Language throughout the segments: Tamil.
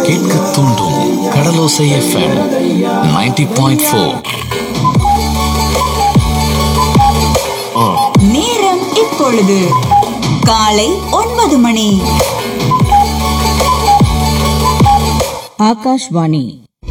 கேட்க தூண்டும் கடலோசை எஃப்எம் 90.4 பாயிண்ட் ஃபோர் நேரம் இப்பொழுது காலை ஒன்பது மணி ஆகாஷ்வாணி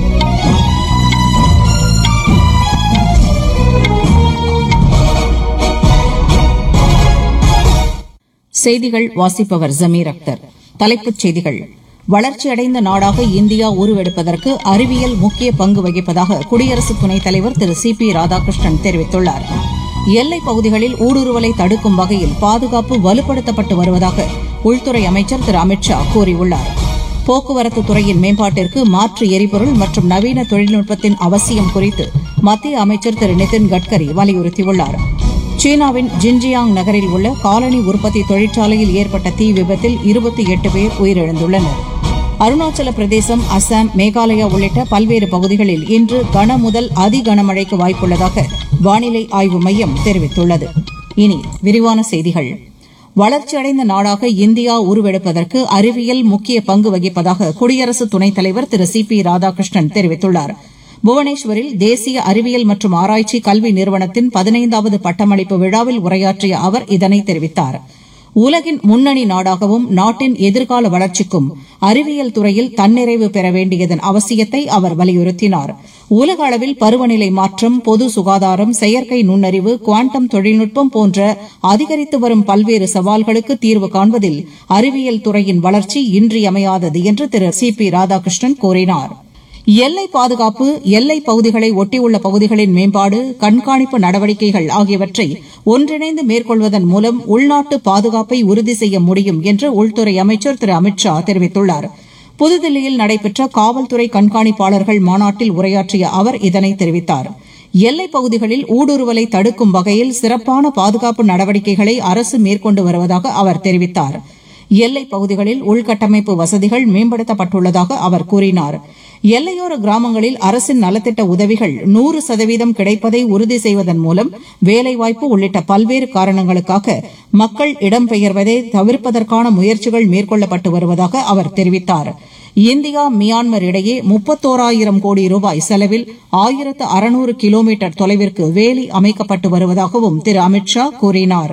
செய்திகள் வாசிப்பவர் ஜமீர் அக்தர் தலைப்புச் செய்திகள் வளர்ச்சியடைந்த நாடாக இந்தியா உருவெடுப்பதற்கு அறிவியல் முக்கிய பங்கு வகிப்பதாக குடியரசு துணைத் தலைவர் திரு சி பி ராதாகிருஷ்ணன் தெரிவித்துள்ளார் எல்லைப் பகுதிகளில் ஊடுருவலை தடுக்கும் வகையில் பாதுகாப்பு வலுப்படுத்தப்பட்டு வருவதாக உள்துறை அமைச்சர் திரு அமித் ஷா கூறியுள்ளார் போக்குவரத்து துறையின் மேம்பாட்டிற்கு மாற்று எரிபொருள் மற்றும் நவீன தொழில்நுட்பத்தின் அவசியம் குறித்து மத்திய அமைச்சர் திரு நிதின் கட்கரி வலியுறுத்தியுள்ளார் சீனாவின் ஜின்ஜியாங் நகரில் உள்ள காலனி உற்பத்தி தொழிற்சாலையில் ஏற்பட்ட தீ விபத்தில் இருபத்தி எட்டு பேர் உயிரிழந்துள்ளனர் அருணாச்சல பிரதேசம் அசாம் மேகாலயா உள்ளிட்ட பல்வேறு பகுதிகளில் இன்று கன முதல் அதி கனமழைக்கு வாய்ப்புள்ளதாக வானிலை ஆய்வு மையம் தெரிவித்துள்ளது இனி விரிவான செய்திகள் வளர்ச்சியடைந்த நாடாக இந்தியா உருவெடுப்பதற்கு அறிவியல் முக்கிய பங்கு வகிப்பதாக குடியரசு துணைத் தலைவர் திரு சி பி ராதாகிருஷ்ணன் தெரிவித்துள்ளார் புவனேஸ்வரில் தேசிய அறிவியல் மற்றும் ஆராய்ச்சி கல்வி நிறுவனத்தின் பதினைந்தாவது பட்டமளிப்பு விழாவில் உரையாற்றிய அவர் இதனை தெரிவித்தார் உலகின் முன்னணி நாடாகவும் நாட்டின் எதிர்கால வளர்ச்சிக்கும் அறிவியல் துறையில் தன்னிறைவு பெற வேண்டியதன் அவசியத்தை அவர் வலியுறுத்தினார் உலக அளவில் பருவநிலை மாற்றம் பொது சுகாதாரம் செயற்கை நுண்ணறிவு குவாண்டம் தொழில்நுட்பம் போன்ற அதிகரித்து வரும் பல்வேறு சவால்களுக்கு தீர்வு காண்பதில் அறிவியல் துறையின் வளர்ச்சி இன்றியமையாதது என்று திரு சி பி ராதாகிருஷ்ணன் கூறினார் எல்லை பாதுகாப்பு எல்லை பகுதிகளை ஒட்டியுள்ள பகுதிகளின் மேம்பாடு கண்காணிப்பு நடவடிக்கைகள் ஆகியவற்றை ஒன்றிணைந்து மேற்கொள்வதன் மூலம் உள்நாட்டு பாதுகாப்பை உறுதி செய்ய முடியும் என்று உள்துறை அமைச்சர் திரு அமித் ஷா தெரிவித்துள்ளார் புதுதில்லியில் நடைபெற்ற காவல்துறை கண்காணிப்பாளர்கள் மாநாட்டில் உரையாற்றிய அவர் இதனை தெரிவித்தார் எல்லைப் பகுதிகளில் ஊடுருவலை தடுக்கும் வகையில் சிறப்பான பாதுகாப்பு நடவடிக்கைகளை அரசு மேற்கொண்டு வருவதாக அவர் தெரிவித்தார் எல்லைப் பகுதிகளில் உள்கட்டமைப்பு வசதிகள் மேம்படுத்தப்பட்டுள்ளதாக அவர் கூறினார் எல்லையோர கிராமங்களில் அரசின் நலத்திட்ட உதவிகள் நூறு சதவீதம் கிடைப்பதை உறுதி செய்வதன் மூலம் வேலைவாய்ப்பு உள்ளிட்ட பல்வேறு காரணங்களுக்காக மக்கள் இடம்பெயர்வதை தவிர்ப்பதற்கான முயற்சிகள் மேற்கொள்ளப்பட்டு வருவதாக அவர் தெரிவித்தார் இந்தியா மியான்மர் இடையே முப்பத்தோராயிரம் கோடி ரூபாய் செலவில் ஆயிரத்து அறுநூறு கிலோமீட்டர் தொலைவிற்கு வேலி அமைக்கப்பட்டு வருவதாகவும் திரு அமித் ஷா கூறினாா்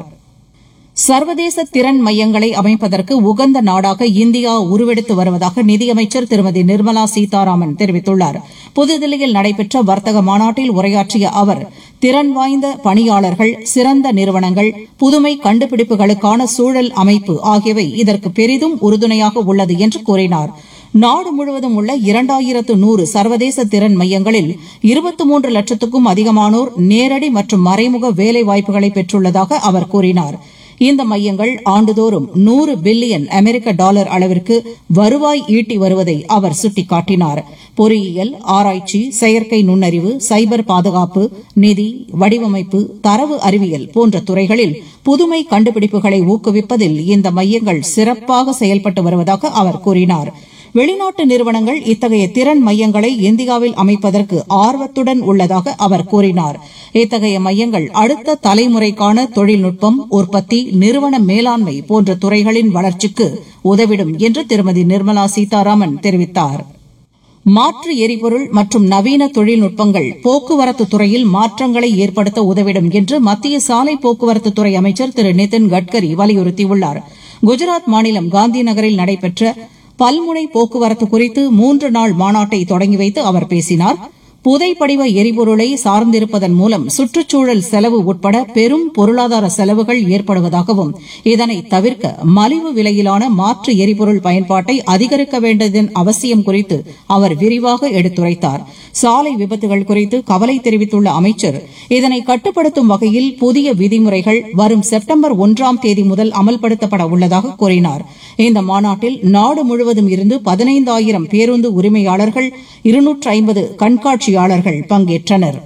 சர்வதேச திறன் மையங்களை அமைப்பதற்கு உகந்த நாடாக இந்தியா உருவெடுத்து வருவதாக நிதியமைச்சர் திருமதி நிர்மலா சீதாராமன் தெரிவித்துள்ளார் புதுதில்லியில் நடைபெற்ற வர்த்தக மாநாட்டில் உரையாற்றிய அவர் திறன் வாய்ந்த பணியாளர்கள் சிறந்த நிறுவனங்கள் புதுமை கண்டுபிடிப்புகளுக்கான சூழல் அமைப்பு ஆகியவை இதற்கு பெரிதும் உறுதுணையாக உள்ளது என்று கூறினார் நாடு முழுவதும் உள்ள இரண்டாயிரத்து நூறு சர்வதேச திறன் மையங்களில் இருபத்தி மூன்று லட்சத்துக்கும் அதிகமானோர் நேரடி மற்றும் மறைமுக வேலைவாய்ப்புகளை பெற்றுள்ளதாக அவர் கூறினார் இந்த மையங்கள் ஆண்டுதோறும் நூறு பில்லியன் அமெரிக்க டாலர் அளவிற்கு வருவாய் ஈட்டி வருவதை அவர் சுட்டிக்காட்டினார் பொறியியல் ஆராய்ச்சி செயற்கை நுண்ணறிவு சைபர் பாதுகாப்பு நிதி வடிவமைப்பு தரவு அறிவியல் போன்ற துறைகளில் புதுமை கண்டுபிடிப்புகளை ஊக்குவிப்பதில் இந்த மையங்கள் சிறப்பாக செயல்பட்டு வருவதாக அவர் கூறினார் வெளிநாட்டு நிறுவனங்கள் இத்தகைய திறன் மையங்களை இந்தியாவில் அமைப்பதற்கு ஆர்வத்துடன் உள்ளதாக அவர் கூறினார் இத்தகைய மையங்கள் அடுத்த தலைமுறைக்கான தொழில்நுட்பம் உற்பத்தி நிறுவன மேலாண்மை போன்ற துறைகளின் வளர்ச்சிக்கு உதவிடும் என்று திருமதி நிர்மலா சீதாராமன் தெரிவித்தார் மாற்று எரிபொருள் மற்றும் நவீன தொழில்நுட்பங்கள் போக்குவரத்து துறையில் மாற்றங்களை ஏற்படுத்த உதவிடும் என்று மத்திய சாலை போக்குவரத்து துறை அமைச்சர் திரு நிதின் கட்கரி வலியுறுத்தியுள்ளார் குஜராத் மாநிலம் காந்தி நகரில் நடைபெற்ற பல்முனை போக்குவரத்து குறித்து மூன்று நாள் மாநாட்டை தொடங்கி வைத்து அவர் பேசினார் புதைப்படிவ எரிபொருளை சார்ந்திருப்பதன் மூலம் சுற்றுச்சூழல் செலவு உட்பட பெரும் பொருளாதார செலவுகள் ஏற்படுவதாகவும் இதனை தவிர்க்க மலிவு விலையிலான மாற்று எரிபொருள் பயன்பாட்டை அதிகரிக்க வேண்டியதன் அவசியம் குறித்து அவர் விரிவாக எடுத்துரைத்தார் சாலை விபத்துகள் குறித்து கவலை தெரிவித்துள்ள அமைச்சர் இதனை கட்டுப்படுத்தும் வகையில் புதிய விதிமுறைகள் வரும் செப்டம்பர் ஒன்றாம் தேதி முதல் அமல்படுத்தப்பட உள்ளதாக கூறினார் இந்த மாநாட்டில் நாடு முழுவதும் இருந்து பதினைந்தாயிரம் பேருந்து உரிமையாளர்கள் இருநூற்று ஐம்பது கண்காட்சியாளர்கள் பங்கேற்றனர்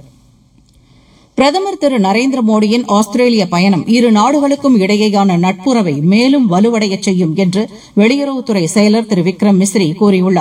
பிரதமர் திரு நரேந்திர மோடியின் ஆஸ்திரேலிய பயணம் இரு நாடுகளுக்கும் இடையேயான நட்புறவை மேலும் வலுவடையச் செய்யும் என்று வெளியுறவுத்துறை செயலர் திரு விக்ரம் மிஸ்ரி கூறியுள்ளார்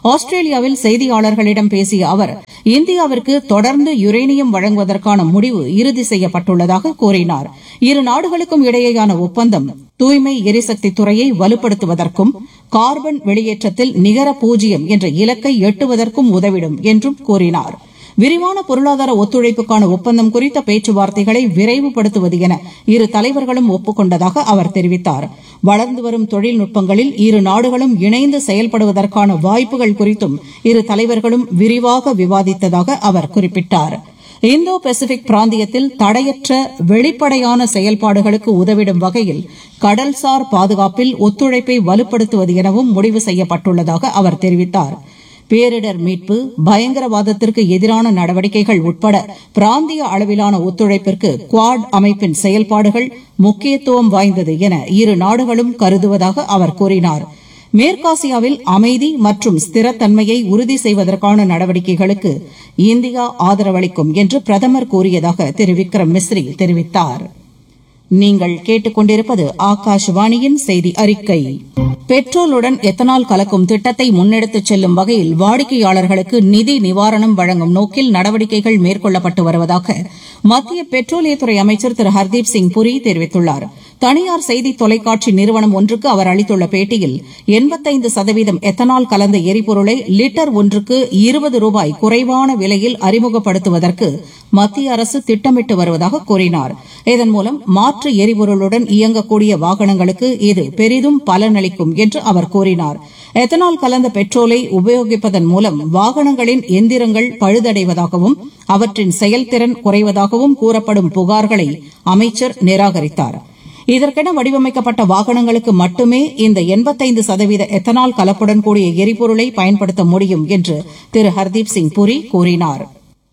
ஆஸ்திரேலியாவில் செய்தியாளர்களிடம் பேசிய அவர் இந்தியாவிற்கு தொடர்ந்து யுரேனியம் வழங்குவதற்கான முடிவு இறுதி செய்யப்பட்டுள்ளதாக கூறினார் இரு நாடுகளுக்கும் இடையேயான ஒப்பந்தம் தூய்மை எரிசக்தி துறையை வலுப்படுத்துவதற்கும் கார்பன் வெளியேற்றத்தில் நிகர பூஜ்ஜியம் என்ற இலக்கை எட்டுவதற்கும் உதவிடும் என்றும் கூறினார் விரிவான பொருளாதார ஒத்துழைப்புக்கான ஒப்பந்தம் குறித்த பேச்சுவார்த்தைகளை விரைவுபடுத்துவது என இரு தலைவர்களும் ஒப்புக்கொண்டதாக அவர் தெரிவித்தார் வளர்ந்து வரும் தொழில்நுட்பங்களில் இரு நாடுகளும் இணைந்து செயல்படுவதற்கான வாய்ப்புகள் குறித்தும் இரு தலைவர்களும் விரிவாக விவாதித்ததாக அவர் குறிப்பிட்டார் இந்தோ பசிபிக் பிராந்தியத்தில் தடையற்ற வெளிப்படையான செயல்பாடுகளுக்கு உதவிடும் வகையில் கடல்சார் பாதுகாப்பில் ஒத்துழைப்பை வலுப்படுத்துவது எனவும் முடிவு செய்யப்பட்டுள்ளதாக அவர் தெரிவித்தார் பேரிடர் மீட்பு பயங்கரவாதத்திற்கு எதிரான நடவடிக்கைகள் உட்பட பிராந்திய அளவிலான ஒத்துழைப்பிற்கு குவாட் அமைப்பின் செயல்பாடுகள் முக்கியத்துவம் வாய்ந்தது என இரு நாடுகளும் கருதுவதாக அவர் கூறினார் மேற்காசியாவில் அமைதி மற்றும் ஸ்திரத்தன்மையை உறுதி செய்வதற்கான நடவடிக்கைகளுக்கு இந்தியா ஆதரவளிக்கும் என்று பிரதமர் கூறியதாக திரு விக்ரம் மிஸ்ரி தெரிவித்தார் நீங்கள் கேட்டுக்கொண்டிருப்பது ஆகாஷவாணியின் செய்தி அறிக்கை பெட்ரோலுடன் எத்தனால் கலக்கும் திட்டத்தை முன்னெடுத்துச் செல்லும் வகையில் வாடிக்கையாளர்களுக்கு நிதி நிவாரணம் வழங்கும் நோக்கில் நடவடிக்கைகள் மேற்கொள்ளப்பட்டு வருவதாக மத்திய பெட்ரோலியத்துறை அமைச்சர் திரு ஹர்தீப் சிங் புரி தெரிவித்துள்ளார் தனியார் செய்தி தொலைக்காட்சி நிறுவனம் ஒன்றுக்கு அவர் அளித்துள்ள பேட்டியில் எண்பத்தைந்து சதவீதம் எத்தனால் கலந்த எரிபொருளை லிட்டர் ஒன்றுக்கு இருபது ரூபாய் குறைவான விலையில் அறிமுகப்படுத்துவதற்கு மத்திய அரசு திட்டமிட்டு வருவதாக கூறினார் இதன் மூலம் மாற்று எரிபொருளுடன் இயங்கக்கூடிய வாகனங்களுக்கு இது பெரிதும் பலனளிக்கும் என்று அவர் கூறினார் எத்தனால் கலந்த பெட்ரோலை உபயோகிப்பதன் மூலம் வாகனங்களின் எந்திரங்கள் பழுதடைவதாகவும் அவற்றின் செயல்திறன் குறைவதாகவும் கூறப்படும் புகார்களை அமைச்சர் நிராகரித்தார் இதற்கென வடிவமைக்கப்பட்ட வாகனங்களுக்கு மட்டுமே இந்த எண்பத்தைந்து சதவீத எத்தனால் கலப்புடன் கூடிய எரிபொருளை பயன்படுத்த முடியும் என்று திரு ஹர்தீப் சிங் புரி கூறினார்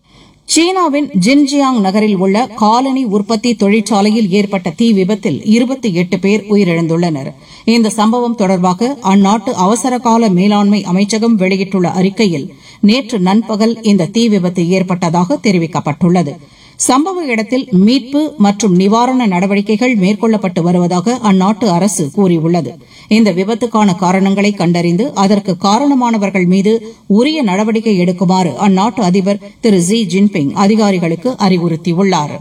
சீனாவின் ஜின்ஜியாங் நகரில் உள்ள காலனி உற்பத்தி தொழிற்சாலையில் ஏற்பட்ட தீ விபத்தில் இருபத்தி எட்டு பேர் உயிரிழந்துள்ளனர் இந்த சம்பவம் தொடர்பாக அந்நாட்டு அவசரகால மேலாண்மை அமைச்சகம் வெளியிட்டுள்ள அறிக்கையில் நேற்று நண்பகல் இந்த தீ விபத்து ஏற்பட்டதாக தெரிவிக்கப்பட்டுள்ளது சம்பவ இடத்தில் மீட்பு மற்றும் நிவாரண நடவடிக்கைகள் மேற்கொள்ளப்பட்டு வருவதாக அந்நாட்டு அரசு கூறியுள்ளது இந்த விபத்துக்கான காரணங்களை கண்டறிந்து அதற்கு காரணமானவர்கள் மீது உரிய நடவடிக்கை எடுக்குமாறு அந்நாட்டு அதிபர் திரு ஜி ஜின்பிங் அதிகாரிகளுக்கு அறிவுறுத்தியுள்ளாா்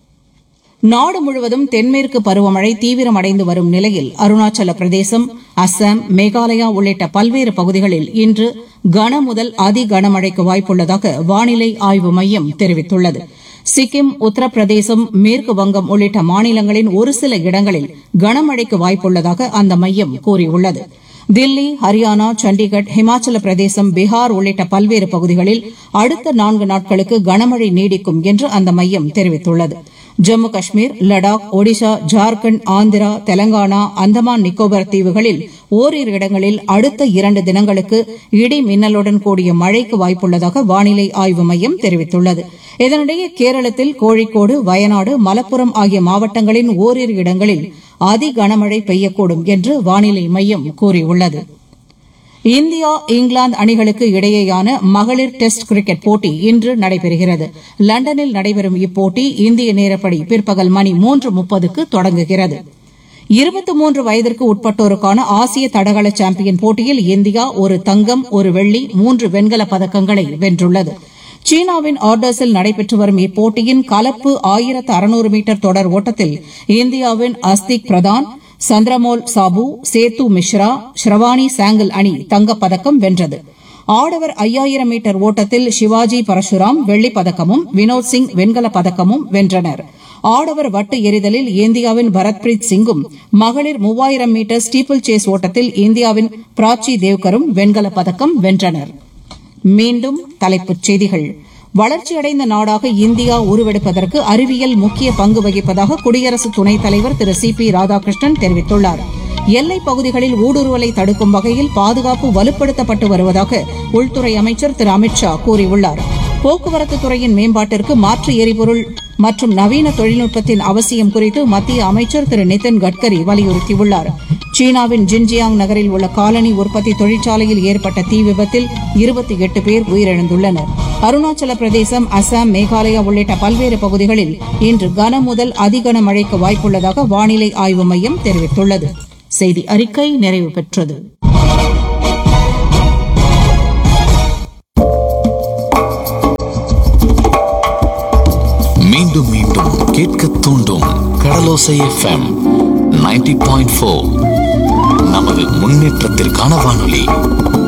நாடு முழுவதும் தென்மேற்கு பருவமழை தீவிரமடைந்து வரும் நிலையில் அருணாச்சல பிரதேசம் அஸ்ஸாம் மேகாலயா உள்ளிட்ட பல்வேறு பகுதிகளில் இன்று கன முதல் அதி கனமழைக்கு வாய்ப்புள்ளதாக வானிலை ஆய்வு மையம் தெரிவித்துள்ளது சிக்கிம் உத்தரப்பிரதேசம் மேற்கு வங்கம் உள்ளிட்ட மாநிலங்களின் ஒரு சில இடங்களில் கனமழைக்கு வாய்ப்புள்ளதாக அந்த மையம் கூறியுள்ளது தில்லி ஹரியானா சண்டிகர் ஹிமாச்சல பிரதேசம் பீகார் உள்ளிட்ட பல்வேறு பகுதிகளில் அடுத்த நான்கு நாட்களுக்கு கனமழை நீடிக்கும் என்று அந்த மையம் தெரிவித்துள்ளது ஜம்மு காஷ்மீர் லடாக் ஒடிஷா ஜார்க்கண்ட் ஆந்திரா தெலங்கானா அந்தமான் நிக்கோபார் தீவுகளில் ஓரிரு இடங்களில் அடுத்த இரண்டு தினங்களுக்கு இடி மின்னலுடன் கூடிய மழைக்கு வாய்ப்புள்ளதாக வானிலை ஆய்வு மையம் தெரிவித்துள்ளது இதனிடையே கேரளத்தில் கோழிக்கோடு வயநாடு மலப்புரம் ஆகிய மாவட்டங்களின் ஓரிரு இடங்களில் அதி கனமழை பெய்யக்கூடும் என்று வானிலை மையம் கூறியுள்ளது இந்தியா இங்கிலாந்து அணிகளுக்கு இடையேயான மகளிர் டெஸ்ட் கிரிக்கெட் போட்டி இன்று நடைபெறுகிறது லண்டனில் நடைபெறும் இப்போட்டி இந்திய நேரப்படி பிற்பகல் மணி மூன்று முப்பதுக்கு தொடங்குகிறது இருபத்தி மூன்று வயதிற்கு உட்பட்டோருக்கான ஆசிய தடகள சாம்பியன் போட்டியில் இந்தியா ஒரு தங்கம் ஒரு வெள்ளி மூன்று வெண்கலப் பதக்கங்களை வென்றுள்ளது சீனாவின் ஆர்டர்ஸில் நடைபெற்று வரும் இப்போட்டியின் கலப்பு ஆயிரத்து அறுநூறு மீட்டர் தொடர் ஓட்டத்தில் இந்தியாவின் அஸ்திக் பிரதான் சந்திரமோல் சாபு சேத்து மிஸ்ரா ஸ்ரவானி சாங்கல் அணி தங்கப்பதக்கம் வென்றது ஆடவர் ஐயாயிரம் மீட்டர் ஓட்டத்தில் சிவாஜி பரசுராம் வெள்ளிப் பதக்கமும் வினோத் சிங் வெண்கலப் பதக்கமும் வென்றனர் ஆடவர் வட்டு எறிதலில் இந்தியாவின் பரத்பிரீத் சிங்கும் மகளிர் மூவாயிரம் மீட்டர் ஸ்டீப்பிள் சேஸ் ஓட்டத்தில் இந்தியாவின் பிராச்சி தேவ்கரும் வெண்கலப் பதக்கம் வென்றனர் மீண்டும் தலைப்புச் செய்திகள் வளர்ச்சியடைந்த நாடாக இந்தியா உருவெடுப்பதற்கு அறிவியல் முக்கிய பங்கு வகிப்பதாக குடியரசு துணைத் தலைவர் திரு சி பி ராதாகிருஷ்ணன் தெரிவித்துள்ளார் எல்லைப் பகுதிகளில் ஊடுருவலை தடுக்கும் வகையில் பாதுகாப்பு வலுப்படுத்தப்பட்டு வருவதாக உள்துறை அமைச்சர் திரு அமித் ஷா கூறியுள்ளார் போக்குவரத்து துறையின் மேம்பாட்டிற்கு மாற்று எரிபொருள் மற்றும் நவீன தொழில்நுட்பத்தின் அவசியம் குறித்து மத்திய அமைச்சர் திரு நிதின் கட்கரி வலியுறுத்தியுள்ளார் சீனாவின் ஜின்ஜியாங் நகரில் உள்ள காலனி உற்பத்தி தொழிற்சாலையில் ஏற்பட்ட தீ விபத்தில் இருபத்தி எட்டு பேர் உயிரிழந்துள்ளனர் அருணாச்சல பிரதேசம் அசாம் மேகாலயா உள்ளிட்ட பல்வேறு பகுதிகளில் இன்று கன முதல் அதிகன மழைக்கு வாய்ப்புள்ளதாக வானிலை ஆய்வு மையம் தெரிவித்துள்ளது செய்தி அறிக்கை நிறைவு பெற்றது மீண்டும் மீண்டும் கேட்க தூண்டும் கடலோசை எஃப்எம் 90.4 பாயிண்ட் நமது முன்னேற்றத்திற்கான வானொலி